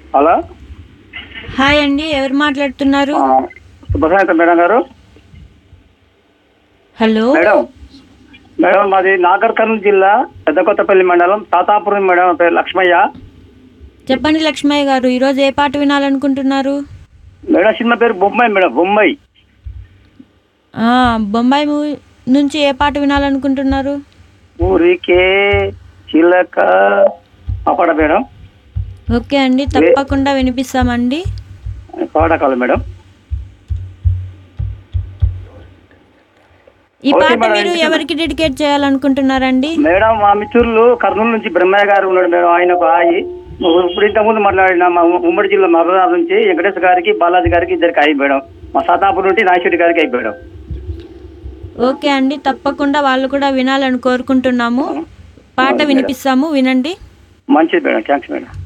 Hello hi అండి ఎవరు మాట్లాడుతున్నారు ఆ, శుభ సాయంత్రం మేడం గారు హలో మేడం మేడం మాది నాగర్ కర్నూలు జిల్లా పెద్దకొత్తపల్లి మండలం తాతాపురం మేడం నా పేరు లక్ష్మయ్య చెప్పండి లక్ష్మయ్య గారు ఈరోజు ఏ పాట వినాలనుకుంటున్నారు మేడం సినిమా పేరు బొమ్మాయి మేడం బొమ్మాయి ఆ, బొంబాయి మూవీ నుంచి ఏ పాట వినాలనుకుంటున్నారు ఊరికే చిలక అప్పడ మేడం ఓకే అండి తప్పకుండా వినిపిస్తామండి పాడకాలు మేడం ఈ ఓకే పాట మేడం, మీరు వినిపిస్తుంది. ఎవరికి డెడికేట్ చేయాలనుకుంటున్నారండి మేడం మా మిత్రులు కర్నూలు నుంచి బ్రహ్మయ్య గారు ఉన్నాడు మేడం ఆయన ఒక ఆయి ఇప్పుడు ఇంతకుముందు మాట్లాడిన మా ఉమ్మడి జిల్లా మరదాల నుంచి వెంకటేశ్వర గారికి బాలాజీ గారికి ఇద్దరికి అయి మేడం మా సాతాపూర్ నుండి నాగేశ్వరి గారికి అయి మేడం ఓకే అండి తప్పకుండా వాళ్ళు కూడా వినాలని కోరుకుంటున్నాము పాట వినిపిస్తాము వినండి మంచిది మేడం థ్యాంక్స్ మేడం